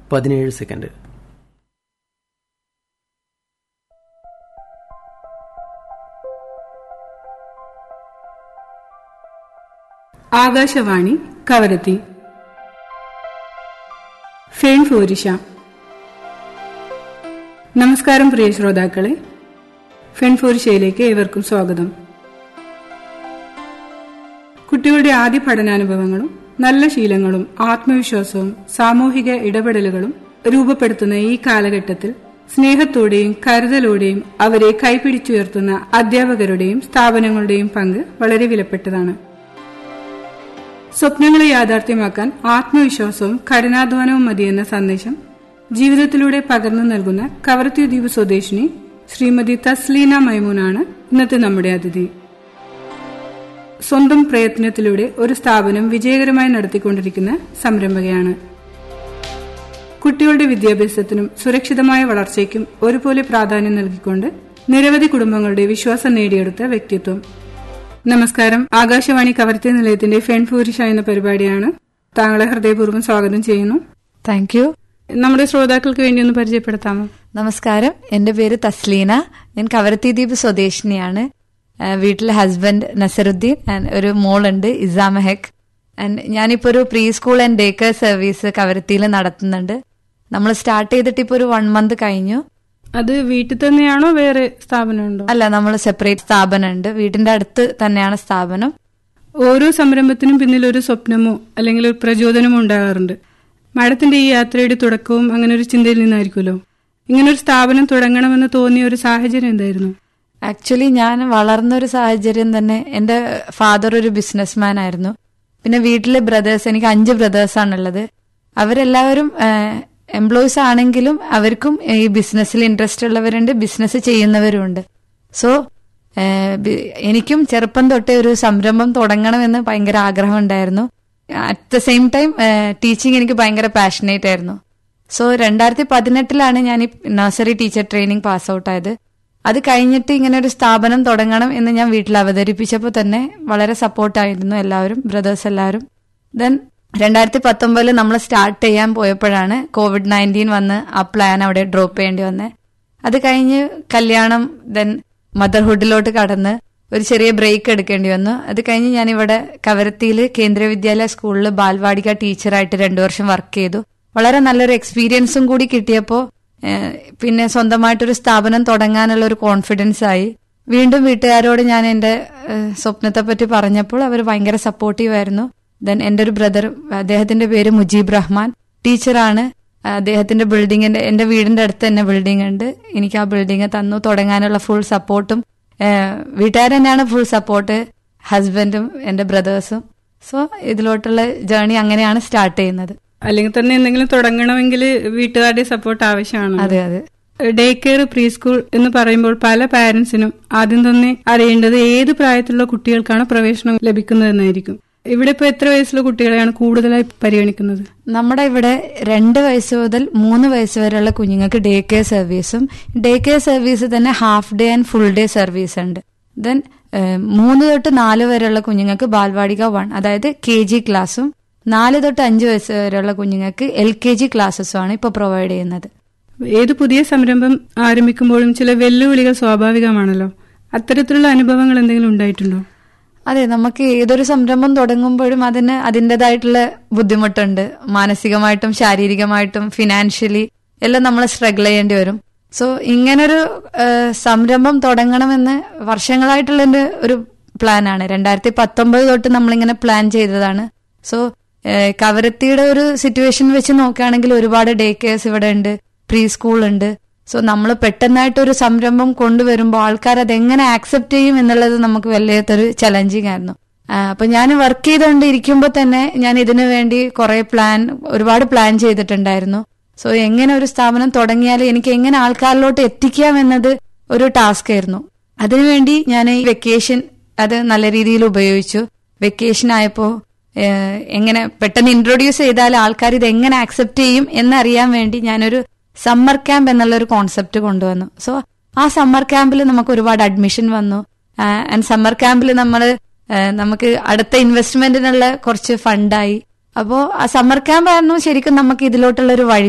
പതിനേഴ് സെക്കൻഡ് ആകാശവാണി കവരത്തി ഫെയിൻ ഫോരിഷ നമസ്കാരം പ്രിയ ശ്രോതാക്കളെ ഫെൻ ഫോരിഷയിലേക്ക് ഏവർക്കും സ്വാഗതം കുട്ടികളുടെ ആദ്യ പഠനാനുഭവങ്ങളും നല്ല ശീലങ്ങളും ആത്മവിശ്വാസവും സാമൂഹിക ഇടപെടലുകളും രൂപപ്പെടുത്തുന്ന ഈ കാലഘട്ടത്തിൽ സ്നേഹത്തോടെയും കരുതലോടെയും അവരെ കൈപിടിച്ചുയർത്തുന്ന അധ്യാപകരുടെയും സ്ഥാപനങ്ങളുടെയും പങ്ക് വളരെ വിലപ്പെട്ടതാണ് സ്വപ്നങ്ങളെ യാഥാർത്ഥ്യമാക്കാൻ ആത്മവിശ്വാസവും കഠിനാധ്വാനവും മതിയെന്ന സന്ദേശം ജീവിതത്തിലൂടെ പകർന്നു നൽകുന്ന കവർത്തി ദ്വീപ് സ്വദേശിനി ശ്രീമതി തസ്ലീന മൈമൂനാണ് ഇന്നത്തെ നമ്മുടെ അതിഥി സ്വന്തം പ്രയത്നത്തിലൂടെ ഒരു സ്ഥാപനം വിജയകരമായി നടത്തിക്കൊണ്ടിരിക്കുന്ന സംരംഭകയാണ് കുട്ടികളുടെ വിദ്യാഭ്യാസത്തിനും സുരക്ഷിതമായ വളർച്ചയ്ക്കും ഒരുപോലെ പ്രാധാന്യം നൽകിക്കൊണ്ട് നിരവധി കുടുംബങ്ങളുടെ വിശ്വാസം നേടിയെടുത്ത വ്യക്തിത്വം നമസ്കാരം ആകാശവാണി കവർത്തി നിലയത്തിന്റെ ഫെൺഫൂരിഷ എന്ന പരിപാടിയാണ് താങ്കളെ ഹൃദയപൂർവ്വം സ്വാഗതം ചെയ്യുന്നു താങ്ക് യു നമ്മുടെ ശ്രോതാക്കൾക്ക് വേണ്ടി ഒന്ന് പരിചയപ്പെടുത്താമോ നമസ്കാരം എന്റെ പേര് തസ്ലീന ഞാൻ കവരത്തി ദ്വീപ് സ്വദേശിനിയാണ് ആ, വീട്ടിലെ ഹസ്ബൻഡ് നസറുദ്ദീൻ and ഒരു മോളുണ്ട് ഇസാമ ഹെക് ആൻഡ് ഞാനിപ്പോ ഒരു preschool and day care service കവരത്തിയിൽ നടത്തുന്നുണ്ട് നമ്മൾ സ്റ്റാർട്ട് ചെയ്തിട്ട് ഇപ്പൊ ഒരു വൺ മന്ത് കഴിഞ്ഞു അത് വീട്ടിൽ തന്നെയാണോ വേറെ സ്ഥാപനമുണ്ടോ അല്ല നമ്മൾ സെപ്പറേറ്റ് സ്ഥാപനമുണ്ട് വീടിന്റെ അടുത്ത് തന്നെയാണ് സ്ഥാപനം ഓരോ സംരംഭത്തിനും പിന്നിൽ ഒരു സ്വപ്നമോ അല്ലെങ്കിൽ ഒരു പ്രചോദനമോ ഉണ്ടാകാറുണ്ട് മാഡത്തിന്റെ ഈ യാത്രയുടെ തുടക്കവും അങ്ങനെ ഒരു ചിന്തയിൽ നിന്നായിരിക്കുമല്ലോ ഇങ്ങനെ ഒരു സ്ഥാപനം തുടങ്ങണമെന്ന് തോന്നിയ ഒരു സാഹചര്യം എന്തായിരുന്നു ആക്ച്വലി ഞാൻ വളർന്ന ഒരു സാഹചര്യം തന്നെ എന്റെ ഫാദർ ഒരു ബിസിനസ്മാൻ ആയിരുന്നു പിന്നെ വീട്ടിലെ ബ്രദേഴ്സ് എനിക്ക് അഞ്ച് ബ്രദേഴ്സ് ആണുള്ളത് അവരെല്ലാവരും എംപ്ലോയീസ് ആണെങ്കിലും അവർക്കും ഈ ബിസിനസ്സിൽ ഇൻട്രസ്റ്റ് ഉള്ളവരുണ്ട് ബിസിനസ് ചെയ്യുന്നവരുണ്ട് സോ എനിക്കും ചെറുപ്പം തൊട്ടേ ഒരു സംരംഭം തുടങ്ങണമെന്ന് ഭയങ്കര ആഗ്രഹം ഉണ്ടായിരുന്നു at the same time teaching എനിക്ക് ഭയങ്കര പാഷനേറ്റ് ആയിരുന്നു സോ രണ്ടായിരത്തി പതിനെട്ടിലാണ് ഞാൻ ഈ nursery teacher training pass out ആയത് അത് കഴിഞ്ഞിട്ട് ഇങ്ങനെ ഒരു സ്ഥാപനം തുടങ്ങണം എന്ന് ഞാൻ വീട്ടിൽ അവതരിപ്പിച്ചപ്പോൾ തന്നെ വളരെ സപ്പോർട്ടായിരുന്നു എല്ലാവരും ബ്രദേഴ്സ് എല്ലാവരും ദെൻ രണ്ടായിരത്തി പത്തൊമ്പതിൽ നമ്മൾ സ്റ്റാർട്ട് ചെയ്യാൻ പോയപ്പോഴാണ് കോവിഡ് നയൻറ്റീൻ വന്ന് ആ പ്ലാൻ അവിടെ ഡ്രോപ്പ് ചെയ്യേണ്ടി വന്നത് അത് കഴിഞ്ഞ് കല്യാണം ദെൻ മദർഹുഡിലോട്ട് കടന്ന് ഒരു ചെറിയ ബ്രേക്ക് എടുക്കേണ്ടി വന്നു അത് കഴിഞ്ഞ് ഞാൻ ഇവിടെ കവരത്തിയിൽ കേന്ദ്രീയ വിദ്യാലയ സ്കൂളിൽ ബാൽവാടിക ടീച്ചറായിട്ട് രണ്ടു വർഷം വർക്ക് ചെയ്തു വളരെ നല്ലൊരു എക്സ്പീരിയൻസും കൂടി കിട്ടിയപ്പോൾ പിന്നെ സ്വന്തമായിട്ടൊരു സ്ഥാപനം തുടങ്ങാനുള്ള ഒരു കോൺഫിഡൻസ് ആയി വീണ്ടും വീട്ടുകാരോട് ഞാൻ എന്റെ ഏഹ്, സ്വപ്നത്തെ പറ്റി പറഞ്ഞപ്പോൾ അവർ ഭയങ്കര സപ്പോർട്ടീവ് ആയിരുന്നു ദെൻ എന്റെ ഒരു ബ്രദർ അദ്ദേഹത്തിന്റെ പേര് മുജീബ് റഹ്മാൻ ടീച്ചറാണ് അദ്ദേഹത്തിന്റെ ബിൽഡിങ്ങിന്റെ എന്റെ വീടിന്റെ അടുത്ത് തന്നെ ബിൽഡിംഗ് ഉണ്ട് എനിക്ക് ആ ബിൽഡിംഗ് തന്നു തുടങ്ങാനുള്ള ഫുൾ സപ്പോർട്ടും വീട്ടുകാർ തന്നെയാണ് ഫുൾ സപ്പോർട്ട് ഹസ്ബൻഡും എന്റെ ബ്രദേഴ്സും സോ ഇതിലോട്ടുള്ള ജേർണി അങ്ങനെയാണ് സ്റ്റാർട്ട് ചെയ്യുന്നത് അല്ലെങ്കിൽ തന്നെ എന്തെങ്കിലും തുടങ്ങണമെങ്കിൽ വീട്ടുകാരുടെ സപ്പോർട്ട് ആവശ്യമാണ് അതെ അതെ ഡേ കെയർ പ്രീ സ്കൂൾ എന്ന് പറയുമ്പോൾ പല പാരന്റ്സിനും ആദ്യം തന്നെ അറിയേണ്ടത് ഏത് പ്രായത്തിലുള്ള കുട്ടികൾക്കാണ് പ്രവേശനം ലഭിക്കുന്നതെന്നായിരിക്കും ഇവിടെ ഇപ്പൊ എത്ര വയസ്സുള്ള കുട്ടികളെയാണ് കൂടുതലായി പരിഗണിക്കുന്നത് നമ്മുടെ ഇവിടെ രണ്ട് വയസ്സ് മുതൽ മൂന്ന് വയസ്സ് വരെയുള്ള കുഞ്ഞുങ്ങൾക്ക് ഡേ കെയർ സർവീസും ഡേ കെയർ സർവീസ് തന്നെ half day and full day service ഉണ്ട് ദെൻ മൂന്ന് തൊട്ട് നാല് വരെയുള്ള കുഞ്ഞുങ്ങൾക്ക് ബാൽവാടിക വൺ അതായത് കെ ജി ക്ലാസ്സും നാല് തൊട്ട് അഞ്ച് വയസ്സ് വരെയുള്ള കുഞ്ഞുങ്ങൾക്ക് എൽ കെ ജി ക്ലാസ്സസും ആണ് ഇപ്പോൾ പ്രൊവൈഡ് ചെയ്യുന്നത് ഏത് പുതിയ സംരംഭം ആരംഭിക്കുമ്പോഴും ചില വെല്ലുവിളികൾ സ്വാഭാവികമാണല്ലോ അത്തരത്തിലുള്ള അനുഭവങ്ങൾ എന്തെങ്കിലും ഉണ്ടായിട്ടുണ്ടോ അതെ നമുക്ക് ഏതൊരു സംരംഭം തുടങ്ങുമ്പോഴും അതിന് അതിൻ്റെതായിട്ടുള്ള ബുദ്ധിമുട്ടുണ്ട് മാനസികമായിട്ടും ശാരീരികമായിട്ടും ഫിനാൻഷ്യലി എല്ലാം നമ്മൾ സ്ട്രഗിൾ ചെയ്യേണ്ടി വരും സോ ഇങ്ങനൊരു ഏഹ്, സംരംഭം തുടങ്ങണമെന്ന് വർഷങ്ങളായിട്ടുള്ള എൻ്റെ ഒരു പ്ലാനാണ് രണ്ടായിരത്തി പത്തൊമ്പത് തൊട്ട് നമ്മളിങ്ങനെ പ്ലാൻ ചെയ്തതാണ് സോ കവരത്തിയുടെ ഒരു സിറ്റുവേഷൻ വെച്ച് നോക്കുകയാണെങ്കിൽ ഒരുപാട് ഡേ കെയർസ് ഇവിടെ ഉണ്ട് പ്രീ സ്കൂൾ ഉണ്ട് സോ നമ്മൾ പെട്ടെന്നായിട്ട് ഒരു സംരംഭം കൊണ്ടുവരുമ്പോൾ ആൾക്കാർ അതെങ്ങനെ ആക്സെപ്റ്റ് ചെയ്യും എന്നുള്ളത് നമുക്ക് വലിയൊരു ചലഞ്ചിങ് ആയിരുന്നു ആ, അപ്പൊ ഞാൻ വർക്ക് ചെയ്തുകൊണ്ട് ഇരിക്കുമ്പോൾ തന്നെ ഞാൻ ഇതിനു വേണ്ടി കുറെ പ്ലാൻ ഒരുപാട് പ്ലാൻ ചെയ്തിട്ടുണ്ടായിരുന്നു സോ എങ്ങനെ ഒരു സ്ഥാപനം തുടങ്ങിയാൽ എനിക്ക് എങ്ങനെ ആൾക്കാരിലോട്ട് എത്തിക്കാം എന്നത് ഒരു ടാസ്ക് ആയിരുന്നു അതിനുവേണ്ടി ഞാൻ ഈ വെക്കേഷൻ അത് നല്ല രീതിയിൽ ഉപയോഗിച്ചു വെക്കേഷൻ ആയപ്പോൾ എങ്ങനെ പെട്ടെന്ന് ഇൻട്രൊഡ്യൂസ് ചെയ്താൽ ആൾക്കാർ ഇത് എങ്ങനെ ആക്സെപ്റ്റ് ചെയ്യും എന്നറിയാൻ വേണ്ടി ഞാനൊരു സമ്മർ ക്യാമ്പ് എന്നുള്ള ഒരു കോൺസെപ്റ്റ് കൊണ്ടുവന്നു സോ ആ സമ്മർ ക്യാമ്പിൽ നമുക്ക് ഒരുപാട് അഡ്മിഷൻ വന്നു ആൻഡ് സമ്മർ ക്യാമ്പിൽ നമ്മൾ നമുക്ക് അടുത്ത ഇൻവെസ്റ്റ്മെന്റിനുള്ള കുറച്ച് ഫണ്ടായി അപ്പോ ആ സമ്മർ ക്യാമ്പ് ആയിരുന്നു ശരിക്കും നമുക്ക് ഇതിലോട്ടുള്ള ഒരു വഴി